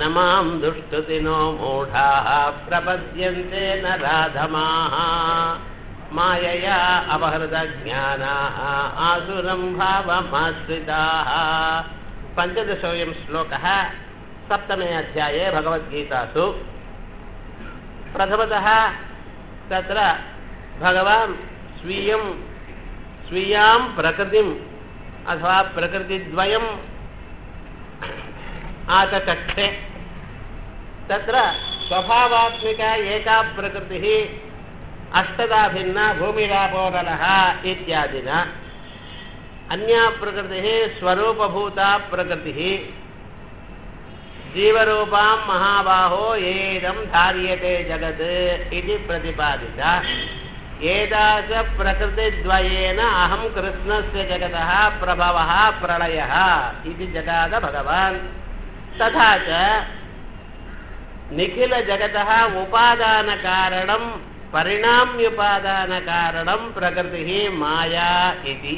न मां दुष्कृतिनो मूढाः प्रपद्यन्ते न राधमाः मायया अपहृतज्ञानाः आसुरं भावमाश्रिताः पञ्चदशोऽयं श्लोकः सप्तमे अध्याये भगवद्गीतासु प्रथमतः तत्र भगवान् स्वीयं स्वीयां प्रकृतिम् अथवा प्रकृतिद्वयम् आचचक्षे तत्र स्वभावात्मिका एका प्रकृतिः अष्टदा भिन्ना भूमिरापोरलः इत्यादिना अन्या प्रकृतिः स्वरूपभूता प्रकृतिः जीवरूपां महाबाहो येदं धार्यते जगत् इति प्रतिपादिता एतादृशप्रकृतिद्वयेन अहं कृष्णस्य जगतः प्रभवः प्रलयः इति जगाद भगवान् तथा च निखिलजगतः उपादानकारणं परिणाम्युपादानकारणं प्रकृतिः माया इति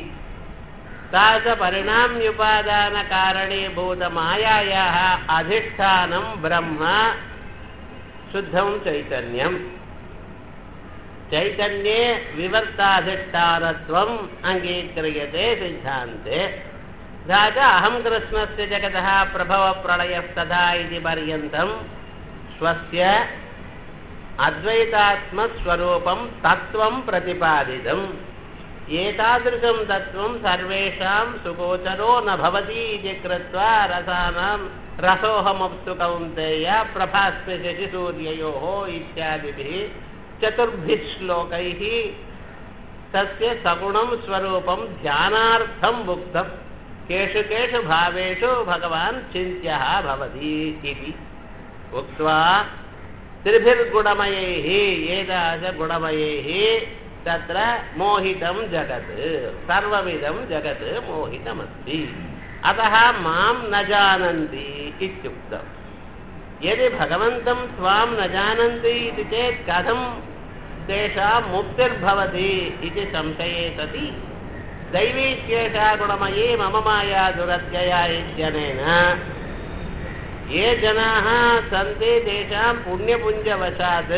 तादृशपरिणाम्युपादानकारणीभूतमायायाः अधिष्ठानं ब्रह्म शुद्धं चैतन्यम् चैतन्ये विवर्ताधिष्ठानत्वम् अङ्गीक्रियते सिद्धान्ते तथा च अहं कृष्णस्य जगतः प्रभवप्रलयस्तथा इति पर्यन्तं स्वस्य अद्वैतात्मस्वरूपं तत्त्वं प्रतिपादितम् एतादृशं तत्त्वं सर्वेषां सुगोचरो न भवति इति कृत्वा रसानां रसोऽहमप्सु कौन्तेय प्रभास्मि शशिसूर्ययोः इत्यादिभिः चतुर्भिः श्लोकैः तस्य सगुणं स्वरूपं ध्यानार्थम् उक्तं केषु केषु भावेषु भगवान् चिन्त्यः भवति इति उक्त्वा त्रिभिर्गुणमयैः एतादृशगुणमयैः तत्र मोहितं जगत् सर्वमिदं जगत् मोहितमस्ति अतः मां न जानन्ति इत्युक्तम् यदि भगवन्तं त्वां न जानन्ति इति चेत् कथं तेषां मुक्तिर्भवति इति संशये सति दैवीत्येषा गुणमयी मम माया दुरत्यया इत्यनेन ये जनाः सन्ति तेषां पुण्यपुञ्जवशात्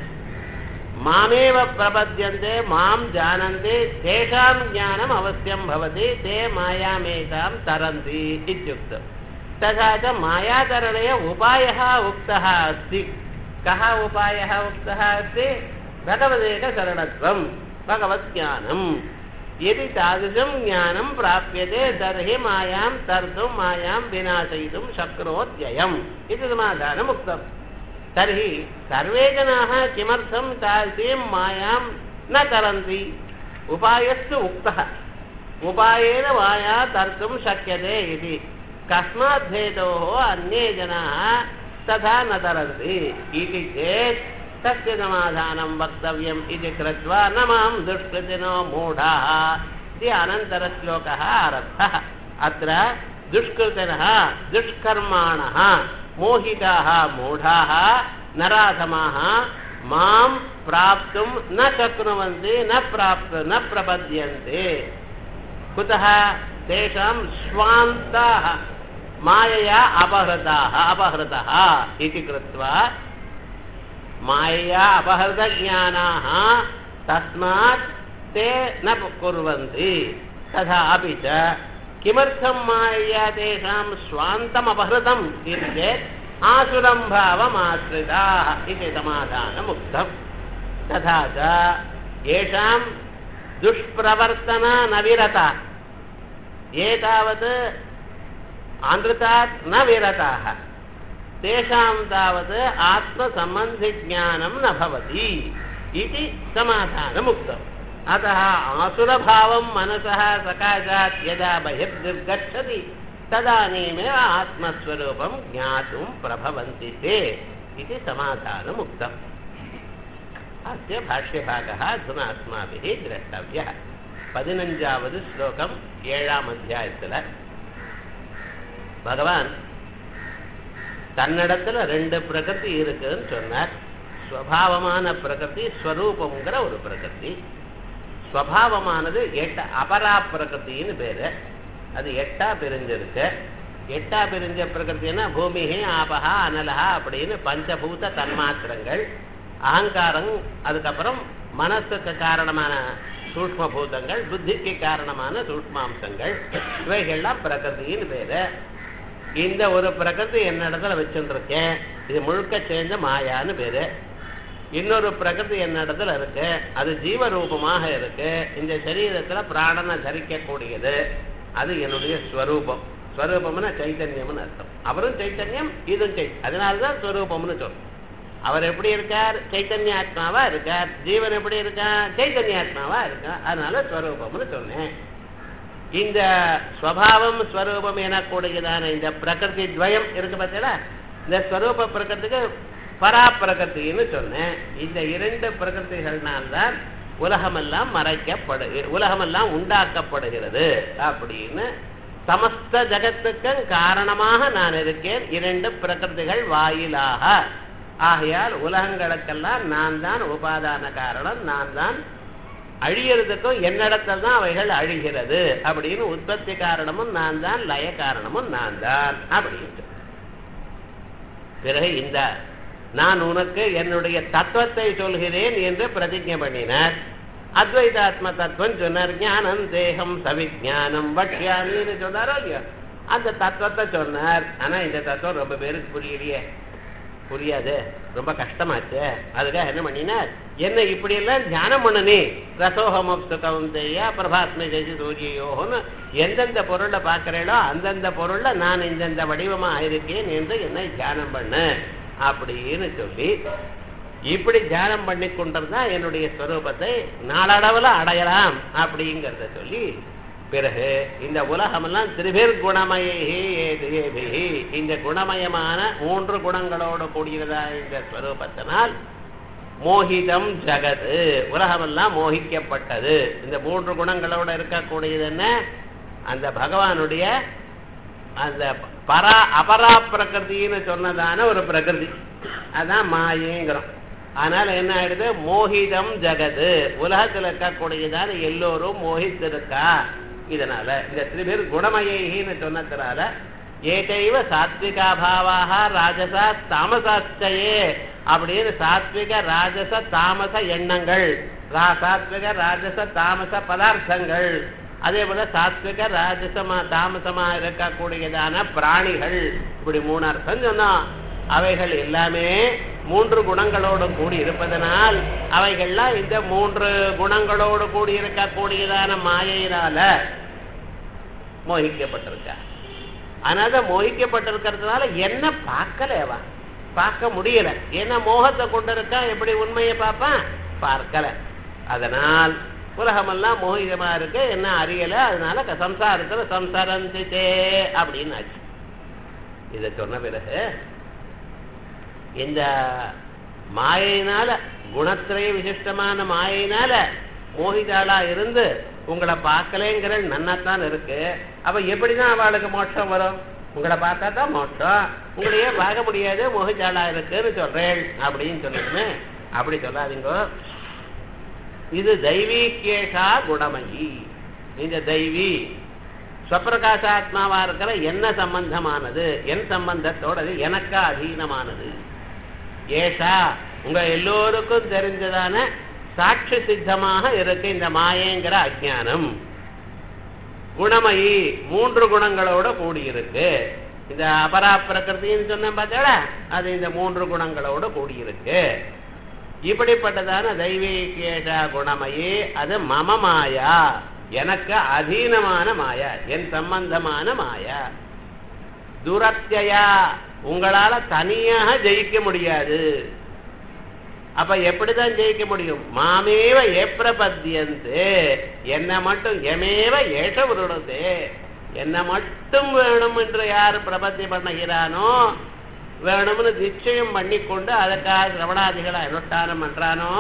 मामेव प्रपद्यन्ते मां जानन्ति तेषां ज्ञानम् अवश्यं भवति ते मायामेतां तरन्ति इत्युक्तम् तथा च मायातरणे उपायः उक्तः अस्ति कः उपायः उक्तः अस्ति भगवदेकशरणत्वं भगवज्ञानम् यदि तादृशं ज्ञानं प्राप्यते तर्हि मायां तर्तुं मायां विनाशयितुं शक्नोत्ययम् इति समाधानम् उक्तम् तर्हि सर्वे जनाः किमर्थं तादृशीं मायां न तरन्ति उपायस्तु उक्तः उपायेन माया तर्तुं शक्यते इति कस्मात् हेतोः अन्ये जनाः तथा न तरन्ति इति चेत् तस्य समाधानं वक्तव्यम् इति कृत्वा न मां दुष्कृतिनो मूढाः इति अनन्तरश्लोकः आरब्धः अत्र दुष्कृतिनः दुष्कर्माणः मोहिताः मूढाः नराधमाः मां प्राप्तुं न शक्नुवन्ति न प्राप्त न प्रपद्यन्ते कुतः तेषां स्वान्ताः मायया अपहृताः अपहृतः इति कृत्वा मायया अपहृतज्ञानाः तस्मात् ते न कुर्वन्ति तथा अपि च किमर्थं मायया तेषां स्वान्तमपहृतम् इति चेत् आसुरं भावमाश्रिताः इति समाधानमुक्तम् तथा च येषां दुष्प्रवर्तना न विरता ये तावत् आनृतात् न विरताः तेषां तावत् आत्मसम्बन्धिज्ञानं न भवति इति समाधानमुक्तम् अतः आसुरभावं मनसः सकाशात् यदा बहिर्निर्गच्छति तदानीमेव आत्मस्वरूपं ज्ञातुं प्रभवन्ति ते इति समाधानमुक्तम् अस्य भाष्यभागः अधुना अस्माभिः द्रष्टव्यः பதினஞ்சாவது ஸ்லோகம் ஏழாம் அத்தியாயத்தில் பகவான் தன்னிடத்துல ரெண்டு பிரகிருதி இருக்குன்னு சொன்னார் ஸ்வபாவமான பிரகிருதி ஸ்வரூபங்கிற ஒரு பிரகிருதி ஸ்வபாவமானது எட்ட அபரா பிரகிருத்தின்னு பேரு அது எட்டா பிரிஞ்சிருக்கு எட்டா பிரிஞ்ச பிரகிருத்தின்னா பூமிஹி ஆபஹா அனலஹா அப்படின்னு பஞ்சபூத தன்மாத்திரங்கள் அகங்காரம் அதுக்கப்புறம் மனசுக்கு காரணமான சூக்ம பூதங்கள் புத்திக்கு காரணமான சூக்மாம்சங்கள் இவைகள்லாம் பிரகிருதின்னு பேரு இந்த ஒரு பிரகிருதி என்னிடத்துல வச்சுருக்கேன் இது முழுக்க சேர்ந்த மாயான்னு பேரு இன்னொரு பிரகிருதி என்னிடத்துல இருக்கு அது ஜீவரூபமாக இருக்கு இந்த சரீரத்துல பிராணனை தரிக்கக்கூடியது அது என்னுடைய ஸ்வரூபம் ஸ்வரூபம்னா சைத்தன்யம்னு அர்த்தம் அவரும் சைத்தன்யம் இதுவும் சை அதனாலதான் ஸ்வரூபம்னு சொல்றோம் அவர் எப்படி இருக்கார் சைத்தன்ய ஆத்மாவா இருக்கார் ஜீவன் எப்படி இருக்கான் சைத்தன்ய ஆத்மாவா இருக்கான் அதனால ஸ்வரூபம்னு சொன்னேன் இந்த ஸ்வபாவம் ஸ்வரூபம் எனக்கூடியதான இந்த பிரகிருதி துவயம் இருக்கு பார்த்தீங்களா இந்த ஸ்வரூப பிரகிருதிக்கு பரா பிரகிருத்தின்னு சொன்னேன் இந்த இரண்டு பிரகிருதிகள்னால்தான் உலகமெல்லாம் மறைக்கப்படு உலகமெல்லாம் உண்டாக்கப்படுகிறது அப்படின்னு சமஸ்த ஜகத்துக்கும் காரணமாக நான் இருக்கேன் இரண்டு பிரகிருதிகள் வாயிலாக ஆகையால் உலகங்களுக்கெல்லாம் நான் தான் உபாதான காரணம் நான் தான் அழியறதுக்கும் என்னிடத்தில் தான் அவைகள் அழிகிறது அப்படின்னு உற்பத்தி காரணமும் நான் தான் லய காரணமும் நான் தான் அப்படின்னு பிறகு இந்த நான் உனக்கு என்னுடைய தத்துவத்தை சொல்கிறேன் என்று பிரதிஜை பண்ணினார் அத்வைதாத்ம தத்துவம் சொன்னார் ஞானம் தேகம் சவிஜானம் வட்சியாமின்னு சொன்னாரோ இல்லையோ அந்த தத்துவத்தை சொன்னார் ஆனா இந்த தத்துவம் ரொம்ப பேருக்கு புரியலையே புரியாது ரொம்ப கஷ்டமாச்சு அதுக்காக என்ன பண்ணினார் என்ன இப்படி எல்லாம் தியானம் பண்ணனே ரசோகமப்சுகம் செய்ய பிரபாத்மி ஜெயசி சூரியோன்னு எந்தெந்த பொருளை பார்க்கிறேளோ அந்தந்த பொருள்ல நான் இந்தந்த வடிவமா இருக்கேன் என்று என்னை தியானம் பண்ணு அப்படின்னு சொல்லி இப்படி தியானம் பண்ணி கொண்டிருந்தா என்னுடைய ஸ்வரூபத்தை நாளடவுல அடையலாம் அப்படிங்கிறத சொல்லி பிறகு இந்த உலகமெல்லாம் திருபேர் குணமயே இந்த குணமயமான மூன்று குணங்களோடு கூடியதா இந்த ஸ்வரூபத்தினால் மோகிதம் ஜகது உலகமெல்லாம் மோகிக்கப்பட்டது இந்த மூன்று குணங்களோட இருக்கக்கூடியது என்ன அந்த பகவானுடைய அந்த பரா அபரா பிரகிருதின்னு சொன்னதான ஒரு பிரகிருதி அதான் மாயேங்கிறோம் அதனால என்ன ஆயிடுது மோகிதம் ஜகது உலகத்தில் இருக்கக்கூடியதான எல்லோரும் மோகித்திருக்கா இதனால இந்த திருபேர் குணமயின்னு சொன்னதுனால ஏகைவ சாத்விகா பாவாக ராஜசா தாமசாச்சயே அப்படின்னு சாத்விக ராஜச தாமச எண்ணங்கள் சாத்விக ராஜச தாமச பதார்த்தங்கள் அதே போல சாத்விக ராஜசமா தாமசமா இருக்கக்கூடியதான பிராணிகள் இப்படி மூணு அர்த்தம் சொன்னோம் அவைகள் எல்லாமே மூன்று குணங்களோடு கூடி இருப்பதனால் அவைகள்லாம் இந்த மூன்று குணங்களோடு கூடி இருக்கக்கூடியதான மாயையினால மோகிக்கப்பட்டிருக்கா அதனால மோகிக்கப்பட்டிருக்கிறதுனால என்ன பார்க்கலவா பார்க்க முடியல ஏன்னா மோகத்தை கொண்டு இருக்கா எப்படி உண்மையை பார்ப்பான் பார்க்கல அதனால் உலகமெல்லாம் மோகிதமா இருக்கு என்ன அறியல அதனால சம்சாரத்துல சம்சாரந்தித்தே அப்படின்னு ஆச்சு இதை சொன்ன பிறகு இந்த மாயினால குணத்திரைய விசிஷ்டமான மாயினால மோகிதாளா இருந்து உங்களை பார்க்கலேங்கிற நன்னாத்தான் இருக்கு அப்ப எப்படிதான் அவளுக்கு மோட்சம் வரும் உங்களை பார்த்தா தான் மோட்சம் உங்களையே பார்க்க முடியாது மோகிதாளா இருக்குன்னு சொல்றேன் அப்படின்னு சொன்னதுமே அப்படி சொல்லாதீங்க இது தெய்வீகேஷா குணமயி இந்த தெய்வி ஸ்வப்பிரகாசாத்மாவா இருக்கிற என்ன சம்பந்தமானது என் சம்பந்தத்தோடது எனக்கா அதீனமானது ஏஷா உங்க எல்லோருக்கும் தெரிஞ்சதான சாட்சி சித்தமாக இருக்கு இந்த மாயங்கிற அஜானம் குணமயி மூன்று குணங்களோட கூடியிருக்கு இந்த அபரா பிரகிருத்தின்னு சொன்ன பார்த்தாடா அது இந்த மூன்று குணங்களோட கூடியிருக்கு இப்படிப்பட்டதான தெய்வீகேஷா குணமயி அது மம மாயா எனக்கு அதீனமான மாயா என் சம்பந்தமான மாயா துரத்தியா உங்களால தனியாக ஜெயிக்க முடியாது அப்ப எப்படிதான் ஜெயிக்க முடியும் மாமேவ ஏப்பிரபத்தியந்து என்ன மட்டும் எமேவ ஏஷ விருடது என்ன மட்டும் வேணும் என்று யார் பிரபத்தி பண்ணுகிறானோ வேணும்னு நிச்சயம் பண்ணி கொண்டு அதற்காக சிரவணாதிகளை அனுஷ்டானம் பண்றானோ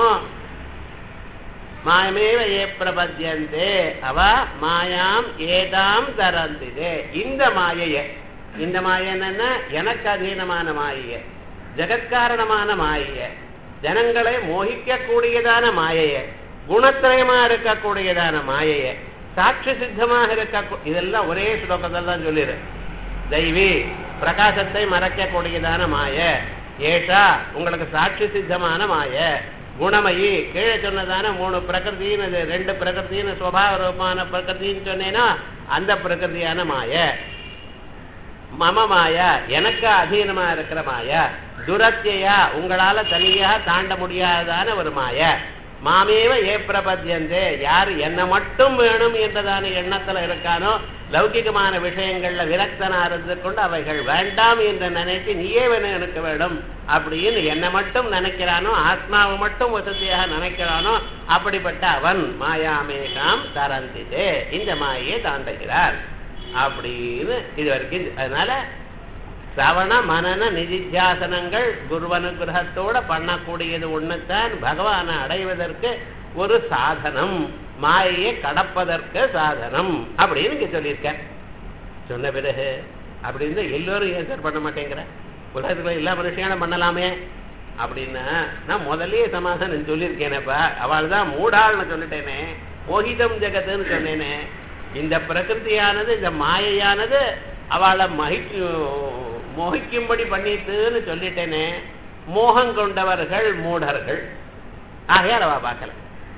மாயமேவ ஏ பிரபத்தியந்தே அவ மாயாம் ஏதாம் தரந்திதே இந்த மாயைய இந்த மாய என்னன்னா எனக்கு அதீனமான மாயைய ஜெகத்காரணமான மாயைய ஜனங்களை மோகிக்கக்கூடியதான மாயைய குணத்திரயமா இருக்கக்கூடியதான மாயைய சாட்சி சித்தமாக இருக்க இதெல்லாம் ஒரே ஸ்லோகத்தில் தான் சொல்லிடு தெய்வி பிரகாசத்தை மறைக்கக்கூடியதான மாய ஏஷா உங்களுக்கு சாட்சி சித்தமான மாய குணமயி கீழே சொன்னதான மூணு பிரகிருத்தின்னு இது ரெண்டு பிரகிருத்தின்னு சுவாவ ரூபமான பிரகிருத்தின்னு சொன்னேன்னா அந்த பிரகிருதியான மாய மம மாயா எனக்கு அதீனமா இருக்கிற மாயா துரத்தியா உங்களால தனியா தாண்ட முடியாதான ஒரு மாய மாமேவ ஏ பிரபத்தியந்தே யார் என்ன மட்டும் வேணும் என்றதான எண்ணத்துல இருக்கானோ லௌகிகமான விஷயங்கள்ல விரக்தனா இருந்து கொண்டு அவைகள் வேண்டாம் என்று நினைத்து நீயே வேணும் எனக்கு வேணும் அப்படின்னு என்ன மட்டும் நினைக்கிறானோ ஆத்மாவை மட்டும் வசதியாக நினைக்கிறானோ அப்படிப்பட்ட அவன் மாயாமேகாம் தரந்திதே இந்த மாயை தாண்டுகிறார் அப்படின்னு இது வரைக்கும் அதனால சவண மனன நிதித்தியாசனங்கள் குருவனுகிரகத்தோட பண்ணக்கூடியது ஒண்ணுத்தான் பகவானை அடைவதற்கு ஒரு சாதனம் மாயையை கடப்பதற்கு சாதனம் அப்படின்னு இங்க சொல்லியிருக்க சொன்ன பிறகு அப்படின்னு எல்லோரும் ஏன் பண்ண மாட்டேங்கிற உலகத்துல எல்லா மனுஷங்களும் பண்ணலாமே அப்படின்னா நான் முதல்லயே சமாதானம் சொல்லியிருக்கேனேப்பா அவள் தான் மூடாள்னு சொல்லிட்டேனே மோகிதம் ஜெகத்துன்னு சொன்னேனே இந்த பிரகிருதியானது இந்த மாயையானது அவளை மகிக்கு மோகிக்கும்படி பண்ணிட்டுன்னு சொல்லிட்டேனே மோகம் கொண்டவர்கள் மூடர்கள் ஆகையால் அவ பார்க்கல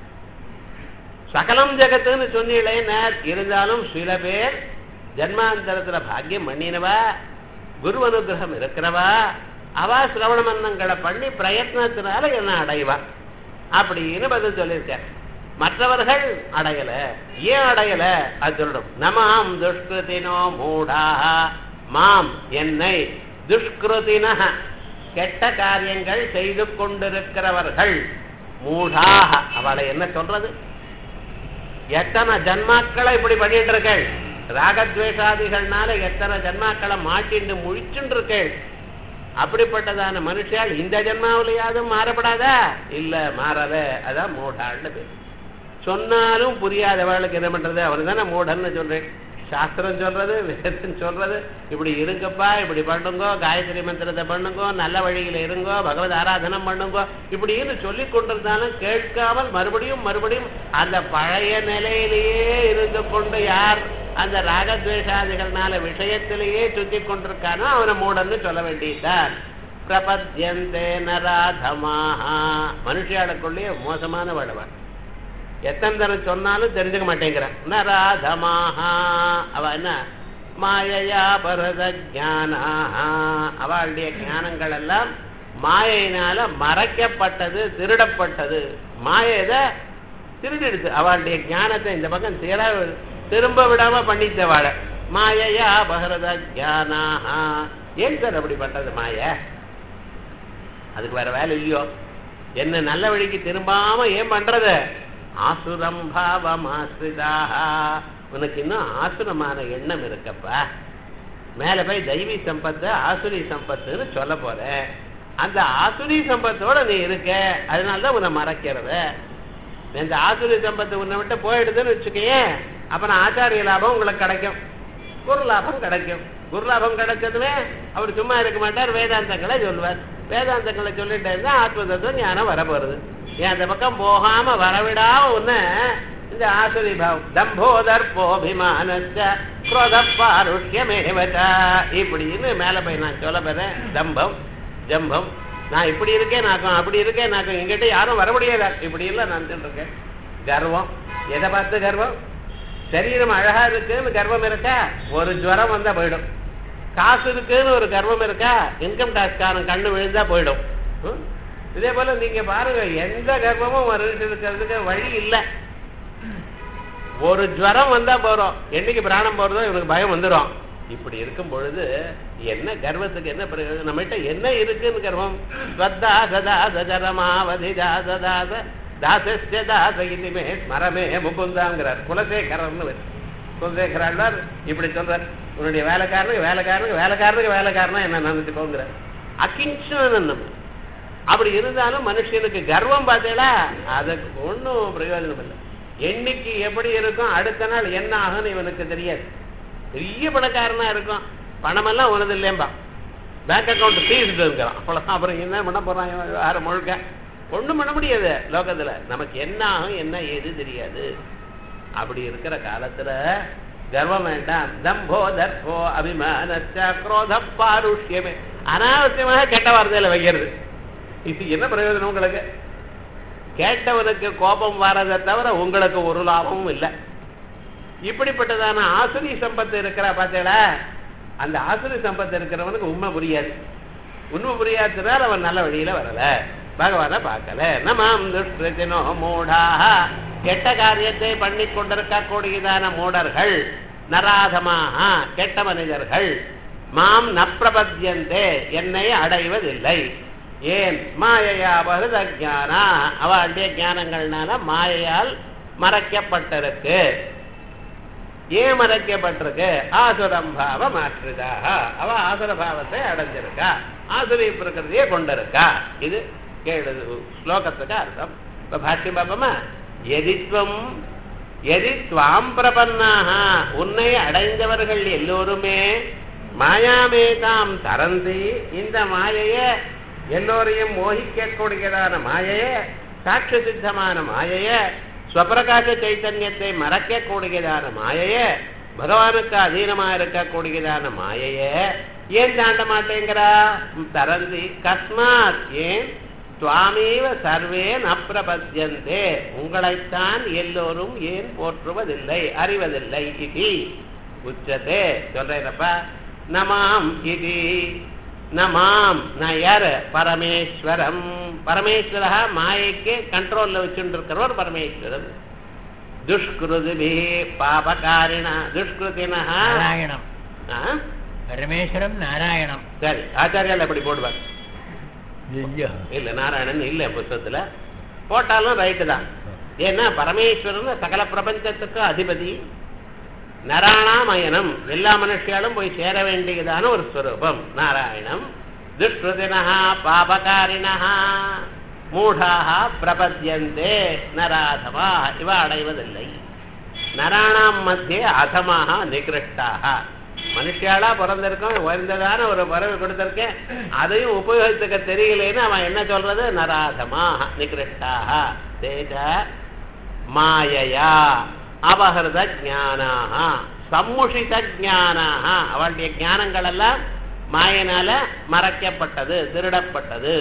சகலம் ஜெகத்துன்னு சொன்னீங்களே இருந்தாலும் சில பேர் ஜன்மாந்தரத்துல பாக்கியம் பண்ணினவா குரு அனுகிரகம் இருக்கிறவா அவா சிரவண மன்னங்களை பண்ணி பிரயத்னத்தினால என்ன அடைவா அப்படின்னு பதில் சொல்லியிருக்கார் மற்றவர்கள் அடையல ஏன் அடையல அது சொல்லணும் நமாம் துஷ்கிருதினோ மூடா மாம் என்னை துஷ்கிருதின கெட்ட காரியங்கள் செய்து கொண்டிருக்கிறவர்கள் மூடாக அவளை என்ன சொல்றது எத்தனை ஜன்மாக்களை இப்படி பண்ணிட்டு இருக்கேள் ராகத்வேஷாதிகள்னால எத்தனை ஜன்மாக்களை மாட்டிண்டு முழிச்சுட்டு இருக்கேள் அப்படிப்பட்டதான மனுஷால் இந்த ஜென்மாவிலையாவது மாறப்படாதா இல்ல மாறல அதான் மூடாள்னு பேர் சொன்னாலும் புரியாதவர்களுக்கு என்ன பண்றது அவரு தானே மூடன்னு சொல்றேன் சாஸ்திரம் சொல்றது வேதம் சொல்றது இப்படி இருங்கப்பா இப்படி பண்ணுங்கோ காயத்ரி மந்திரத்தை பண்ணுங்கோ நல்ல வழியில இருங்கோ பகவத் ஆராதனம் பண்ணுங்கோ இப்படின்னு சொல்லி கொண்டிருந்தாலும் கேட்காமல் மறுபடியும் மறுபடியும் அந்த பழைய நிலையிலேயே இருந்து கொண்டு யார் அந்த ராகத்வேஷாதிகள்னால விஷயத்திலேயே சுத்தி கொண்டிருக்கானோ அவனை மூடன்னு சொல்ல வேண்டியதுதான் பிரபத்யந்தே நராதமாஹா மனுஷியாளுக்குள்ளேயே மோசமான வளவன் எத்தனை தரம் சொன்னாலும் தெரிஞ்சுக்க மாட்டேங்கிறான் நராதமாஹா அவ என்ன மாயையா பரத ஜானாஹா அவளுடைய ஞானங்கள் எல்லாம் மாயையினால மறைக்கப்பட்டது திருடப்பட்டது மாயைத திருடிடுது அவளுடைய ஞானத்தை இந்த பக்கம் திர திரும்ப விடாம பண்ணித்தவாழ மாயையா பகரத ஜானாஹா ஏன் சார் அப்படி பண்றது மாய அதுக்கு வேற வேலை இல்லையோ என்ன நல்ல வழிக்கு திரும்பாம ஏன் பண்றது ஆசுரம் பாவம் ஆசிரிதாக உனக்கு இன்னும் ஆசுரமான எண்ணம் இருக்கப்பா மேல போய் தெய்வீ சம்பத்து ஆசுரி சம்பத்துன்னு சொல்ல போற அந்த ஆசுரி சம்பத்தோட நீ இருக்க அதனாலதான் உன்னை மறைக்கிறத இந்த ஆசுரி சம்பத்து உன்னை விட்டு போயிடுதுன்னு வச்சுக்கையே அப்புறம் ஆச்சாரிய லாபம் உங்களுக்கு கிடைக்கும் குரு லாபம் கிடைக்கும் குரு லாபம் கிடைச்சதுமே அவர் சும்மா இருக்க மாட்டார் வேதாந்தங்களை சொல்லுவார் வேதாந்தங்களை சொல்லிட்டே இருந்தா ஆத்ம தத்துவம் ஞானம் வரப்போறது ஏன் அந்த பக்கம் போகாம வரவிடாம ஒண்ணு இந்த ஆசுரி பாவம் தம்போதர்போபிமானச்ச குரோத பாருஷ்யமேவச்ச இப்படின்னு மேல போய் நான் சொல்ல போறேன் தம்பம் ஜம்பம் நான் இப்படி இருக்கேன் நாக்கம் அப்படி இருக்கேன் நாக்கம் எங்கிட்ட யாரும் வர முடியாது இப்படி எல்லாம் நான் இருக்கேன் கர்வம் எதை பார்த்து கர்வம் சரீரம் அழகா இருக்குன்னு கர்வம் இருக்கா ஒரு ஜுரம் வந்தா போயிடும் காசு இருக்குன்னு ஒரு கர்வம் இருக்கா இன்கம் டாக்ஸ்காரன் கண்ணு விழுந்தா போயிடும் ம்? இதே போல நீங்க பாருங்க எந்த கர்வமும் வருட்டு இருக்கிறதுக்கு வழி இல்லை ஒரு ஜுரம் வந்தா போறோம் என்னைக்கு பிராணம் போறதோ இவனுக்கு பயம் வந்துடும் இப்படி இருக்கும் பொழுது என்ன கர்வத்துக்கு என்ன பிரயோஜனம் நம்மகிட்ட என்ன இருக்குன்னு கர்வம் ஸ்வத்தா சதா சஜரமாவதி தாசதாச தாசஸ்ய தாச இனிமே ஸ்மரமே முகுந்தாங்கிறார் குலசேகரர்னு வச்சு குலசேகராண்டார் இப்படி சொல்றார் உன்னுடைய வேலைக்காரனுக்கு வேலைக்காரனுக்கு வேலைக்காரனுக்கு வேலைக்காரனா என்ன நினைச்சுக்கோங்கிறார் அகிம்சனம் அப்படி இருந்தாலும் மனுஷனுக்கு கர்வம் பார்த்தேடா அதுக்கு ஒன்றும் பிரயோஜனம் இல்லை என்னைக்கு எப்படி இருக்கும் அடுத்த நாள் என்ன ஆகும்னு இவனுக்கு தெரியாது பெரிய பணக்காரனா இருக்கும் பணமெல்லாம் உனது இல்லையம்பா பேங்க் அக்கௌண்ட் சீஸ்டு இருக்கிறான் அவ்வளோதான் அப்புறம் என்ன பண்ண போறான் இவன் வேற முழுக்க ஒண்ணும் பண்ண முடியாது லோகத்துல நமக்கு என்ன ஆகும் என்ன ஏது தெரியாது அப்படி இருக்கிற காலத்துல கர்வம் வேண்டாம் தம்போ தர்போ அபிமானச்ச குரோத பாருஷ்யமே அனாவசியமாக கெட்ட வார்த்தையில வைக்கிறது இது என்ன பிரயோஜனம் உங்களுக்கு கேட்டவனுக்கு கோபம் வரதை தவிர உங்களுக்கு ஒரு லாபமும் இல்லை இப்படிப்பட்டதான ஆசுரி சம்பத்து இருக்கிறா பார்த்தேடா அந்த ஆசுரி சம்பத்து இருக்கிறவனுக்கு உண்மை புரியாது உண்மை புரியாததுனால அவன் நல்ல வழியில வரல பகவானை பார்க்கல நமாம் துஷ்டினோ மூடாக கெட்ட காரியத்தை பண்ணி கொண்டிருக்க கூடியதான மூடர்கள் நராதமாக கெட்ட மனிதர்கள் மாம் நப்பிரபத்தியந்தே என்னை அடைவதில்லை ஏன் மாயையா பகுத ஜானா அவளுடைய ஞானங்கள்னால மாயையால் மறைக்கப்பட்டிருக்கு ஏன் மறைக்கப்பட்டிருக்கு ஆசுரம் பாவம் ஆற்றுதாக அவ ஆசுர பாவத்தை அடைஞ்சிருக்கா ஆசுரி பிரகிருதியை கொண்டிருக்கா இது கேடு ஸ்லோகத்துக்கு அர்த்தம் இப்ப பாஷ்யம் பாப்போமா எதித்வம் எதித்வாம் பிரபன்னாக உன்னை அடைந்தவர்கள் எல்லோருமே மாயாமேதாம் தரந்தி இந்த மாயைய எல்லோரையும் மோகிக்கக்கூடியதான மாயைய சாட்சி சித்தமான மாயைய ஸ்வப்பிரகாச சைத்தன்யத்தை மறக்கக்கூடியதான மாயைய பகவானுக்கு அதீனமா இருக்கக்கூடியதான மாயைய ஏன் தாண்ட மாட்டேங்கிறா தரந்தி கஸ்மாத் ஏன் சுவாமீவ சர்வே நப்பிரபத்தியந்தே உங்களைத்தான் எல்லோரும் ஏன் போற்றுவதில்லை அறிவதில்லை இது உச்சதே சொல்றேனப்பா நமாம் இது நமாம் நயர் பரமேஸ்வரம் பரமேஸ்வரா மாயைக்கு கண்ட்ரோல்ல வச்சுட்டு இருக்கிறவர் பரமேஸ்வரன் துஷ்கிருதிபி பாபகாரிண துஷ்கிருத்தினா நாராயணம் ஆ? பரமேஸ்வரம் நாராயணம் சரி ஆச்சாரியால் அப்படி போடுவார் ஐயோ இல்ல நாராயணன் இல்ல புஸ்தகத்துல போட்டாலும் ரைட்டு தான் ஏன்னா பரமேஸ்வரன் சகல பிரபஞ்சத்துக்கு அதிபதி நராணாமயனம் எல்லா மனுஷியாலும் போய் சேர வேண்டியதான ஒரு ஸ்வரூபம் நாராயணம் துஷ்கிருதினா பாபகாரிணா மூடாக பிரபத்தியந்தே நராதமா இவ அடைவதில்லை நராணாம் மத்தியே அதமாக நிகிருஷ்டாக மனுஷியாளா பிறந்திருக்கோம் உயர்ந்ததான ஒரு பறவை கொடுத்திருக்கேன் அதையும் உபயோகித்துக்க தெரியலேன்னு அவன் என்ன சொல்றது நராதமா நிகிருஷ்டாக தேஜ மாயையா அபகிருத ஜானாக சம்முஷித ஜானாக அவளுடைய ஞானங்கள் எல்லாம் மாயனால மறைக்கப்பட்டது திருடப்பட்டது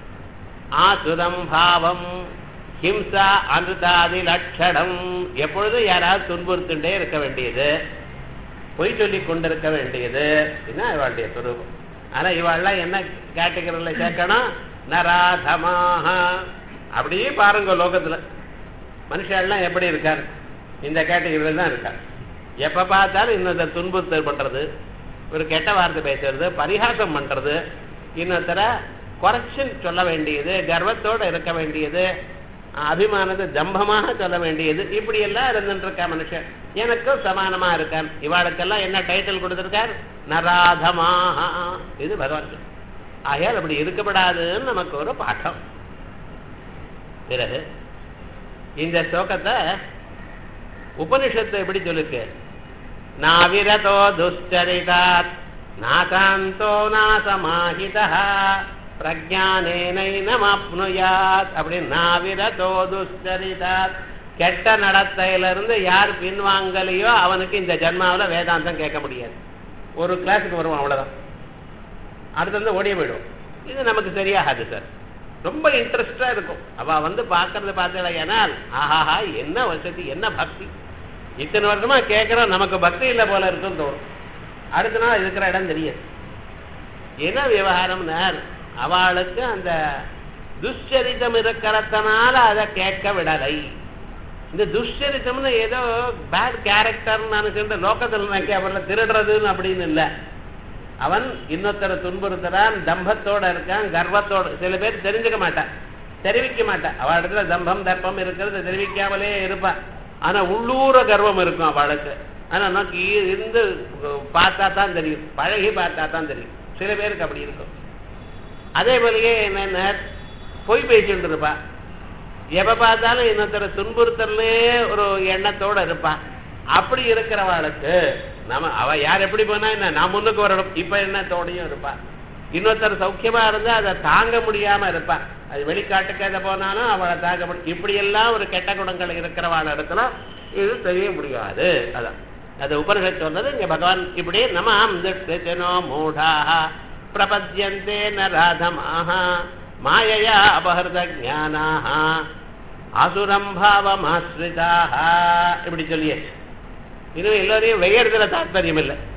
ஆசுதம் பாவம் ஹிம்சா அனுதாதி லட்சணம் எப்பொழுதும் யாராவது துன்புறுத்துட்டே இருக்க வேண்டியது பொய் சொல்லி கொண்டிருக்க வேண்டியது இதுதான் இவாளுடைய சுரூபம் ஆனா இவாள்லாம் என்ன கேட்டகரியில் சேர்க்கணும் நராதமாக அப்படியே பாருங்க லோகத்துல மனுஷாலாம் எப்படி இருக்கார் இந்த கேட்டகரியில் தான் இருக்கார் எப்ப பார்த்தாலும் இன்னொருத்த துன்புறுத்தல் பண்றது ஒரு கெட்ட வார்த்தை பேசுறது பரிகாசம் பண்றது இன்னொருத்தர குறைச்சு சொல்ல வேண்டியது கர்வத்தோட இருக்க வேண்டியது அபிமானத்தை ஜம்பமாக சொல்ல வேண்டியது இப்படி எல்லாம் இருந்துட்டு இருக்கா மனுஷன் எனக்கும் சமானமா இருக்கான் இவாளுக்கெல்லாம் என்ன டைட்டில் கொடுத்திருக்கார் நராதமாக இது பகவான் சொல்லு. ஆகையால் அப்படி இருக்கப்படாதுன்னு நமக்கு ஒரு பாடம் பிறகு இந்த ஸ்லோகத்தை உபனிஷத்து எப்படி சொல்லுக்கு நாவிரதோ துஷ்சரிதாத் நாசாந்தோ நாசமாஹிதா பிரஜானேனைனமாப்னுயாத் அப்படி நாவிரதோ துஷ்சரிதாத் கெட்ட நடத்தையிலிருந்து யார் பின்வாங்கலையோ அவனுக்கு இந்த ஜென்மாவுல வேதாந்தம் கேட்க முடியாது ஒரு கிளாஸுக்கு வருவான் அவ்வளவுதான் அடுத்து வந்து ஓடிய போயிடும் இது நமக்கு சரியாகாது சார் ரொம்ப இன்ட்ரெஸ்டா இருக்கும் அவ வந்து பாக்குறது பார்த்தேனால் ஆஹாஹா என்ன வசதி என்ன பக்தி இத்தனை வருஷமா கேட்கிறோம் நமக்கு பக்தி இல்லை போல இருக்குன்னு தோணும் அடுத்த நாள் இருக்கிற இடம் தெரியாது என்ன விவகாரம்னார் அவளுக்கு அந்த துஷ்சரிதம் இருக்கிறதுனால அதை கேட்க விடலை இந்த துஷ்சரிதம்னு ஏதோ பேட் கேரக்டர் நினைச்சுட்டு லோக்கத்தில் நினைக்க அவரில் திருடுறதுன்னு அப்படின்னு இல்லை அவன் இன்னொருத்தரை துன்புறுத்துறான் தம்பத்தோட இருக்கான் கர்வத்தோட சில பேர் தெரிஞ்சுக்க மாட்டான் தெரிவிக்க மாட்டான் அவள் இடத்துல தம்பம் தர்ப்பம் இருக்கிறது தெரிவிக்காமலே இருப்பான் ஆனா உள்ளூர கர்வம் இருக்கும் அவளுக்கு ஆனா நமக்கு இ- இருந்து பார்த்தா தான் தெரியும் பழகி பார்த்தா தான் தெரியும் சில பேருக்கு அப்படி இருக்கும் அதே போலயே என்னென்ன பொய் பேசிட்டு இருப்பா எப்ப பார்த்தாலும் இன்னொருத்தரை துன்புறுத்தலே ஒரு எண்ணத்தோட இருப்பா அப்படி இருக்கிறவாளுக்கு நம்ம அவ யார் எப்படி போனா என்ன நான் முன்னுக்கு வரணும் இப்ப எண்ணத்தோடையும் இருப்பா இன்னொருத்தர் சௌக்கியமா இருந்தா அதை தாங்க முடியாம இருப்பா அது வெளிக்காட்டுக்கு எதை போனாலும் அவளை தாங்க முடியும் இப்படி எல்லாம் ஒரு கெட்ட குணங்கள் இருக்கிறவாள் இடத்துல இது தெரிய முடியாது அதான் அது உபனிஷத் சொன்னது இங்க பகவான் இப்படி நமாம் திருஷ்டனோ மூடாக பிரபத்யந்தே ந ராதமாக மாயையா அபஹிருத ஞானாக அசுரம் பாவமாஸ்ரிதாக இப்படி சொல்லியாச்சு இன்னும் எல்லோரையும் வெய்யறதுல தாத்பரியம் இல்லை